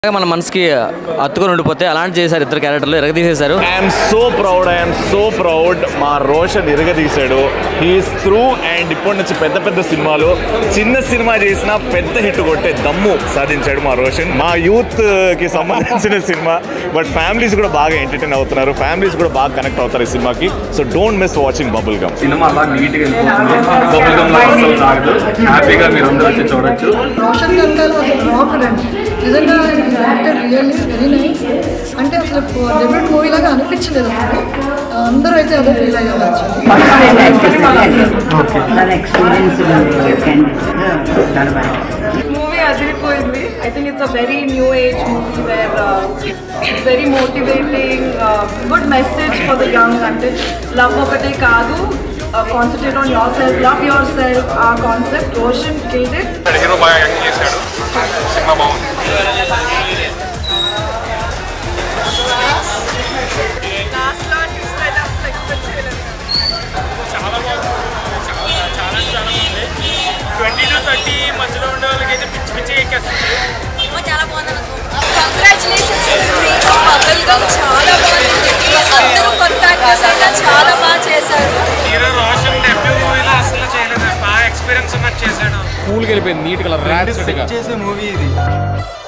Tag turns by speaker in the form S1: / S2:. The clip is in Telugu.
S1: మన మనసుకి అత్తుకొని ఉండిపోతే అలాంటి చేశారు ఇద్దరు క్యారెక్టర్లు ఎరగదీసేశారు
S2: I'm so proud I'm so proud మా రోషన్ ఇరగదీశాడు హీస్ త్రూ అండ్ ఇప్పటి నుంచి పెద్ద పెద్ద సినిమాలు చిన్న సినిమా చేసిన పెద్ద హిట్ కొట్టే దమ్ము సాధించాడు మా రోషన్ మా యూత్ కి సంబంధించిన సినిమా బట్ ఫ్యామిలీస్ కూడా బాగా ఎంటర్టైన్ అవుతున్నారు ఫ్యామిలీస్ కూడా బాగా కనెక్ట్ అవుతారు ఈ సినిమాకి so don't miss watching Bubblegum
S3: సినిమా అలా నీట్గా వెళ్ళిపోతుంది బబుల్ గమ్ లా అసలు తాగదు హ్యాపీగా మీరు అందరూ వచ్చి చూడొచ్చు
S4: రోషన్ గంగాలు అసలు రాకర్ అండి నిజంగా యాక్టర్ రియల్లీ వెరీ నైస్ అంటే అసలు డెబ్యూట్ మూవీ లాగా అనిపించలేదు అసలు అందరూ అయితే అదే ఫీల్ అయ్యారు
S5: తన ఎక్స్పీరియన్స్ చాలా
S6: మూవీ అదిరిపోయింది I think it's a very new age movie where very motivating good message for the young అంటే లవ్ ఒకటే కాదు concentrate on yourself love yourself ఆ concept Roshan killed it
S3: hero బాగా యాక్ట్ చేశాడు సినిమా బాగుంది
S7: ట్వంటీ టు థర్టీ మధ్యలో ఉండే వాళ్ళకి అయితే పిచ్చి పిచ్చి ఎక్కేస్తుంది
S8: చాలా బాగుంది కంగ్రాచులేషన్స్ పగల్ గమ్ చాలా బాగుంది అందరూ కొత్త యాక్టర్స్ అయినా చాలా బాగా చేశారు
S7: హీరో రోషన్ డెబ్యూ మూవీలో అసలు చేయలేదు బాగా ఎక్స్పీరియన్స్ ఉన్నట్టు చేశాడు
S3: కూల్కి వెళ్ళిపోయింది నీట్గా ర్యాట్
S9: చేసే మూవీ ఇది